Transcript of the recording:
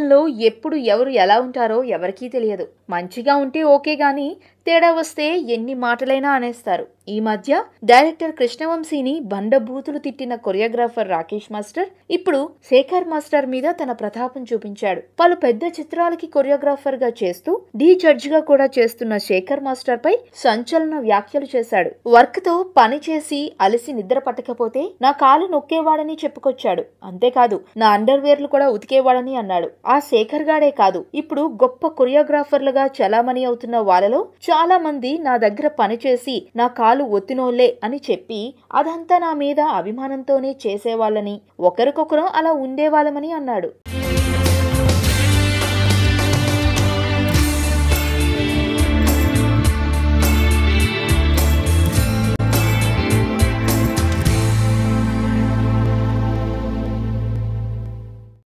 జీవితంలో ఎప్పుడు ఎవరు ఎలా ఉంటారో ఎవరికీ తెలియదు మంచిగా ఉంటే ఓకే గాని తేడా వస్తే ఎన్ని మాటలైనా అనేస్తారు ఈ మధ్య డైరెక్టర్ కృష్ణవంశీని బండబూతులు తిట్టిన కొరియోగ్రాఫర్ రాకేష్ మాస్టర్ ఇప్పుడు శేఖర్ మాస్టర్ మీద తన ప్రతాపం చూపించాడు పలు పెద్ద చిత్రాలకి కొరియోగ్రాఫర్ గా చేస్తూ డీ జడ్జ్ గా కూడా చేస్తున్న శేఖర్ మాస్టర్ పై సంచలన వ్యాఖ్యలు చేశాడు వర్క్ తో పని చేసి అలసి నిద్ర పట్టకపోతే నా కాలు నొక్కేవాడని చెప్పుకొచ్చాడు అంతేకాదు నా అండర్ వేర్లు కూడా ఉతికేవాడని అన్నాడు ఆ శేఖర్ గాడే కాదు ఇప్పుడు గొప్ప కొరియోగ్రాఫర్లుగా చలామణి అవుతున్న వాళ్ళలో చాలా మంది నా దగ్గర పనిచేసి నా కాలు ఒత్తినోళ్లే అని చెప్పి అదంతా నా మీద అభిమానంతోనే చేసేవాళ్ళని ఒకరికొకరు అలా ఉండేవాళ్ళమని అన్నాడు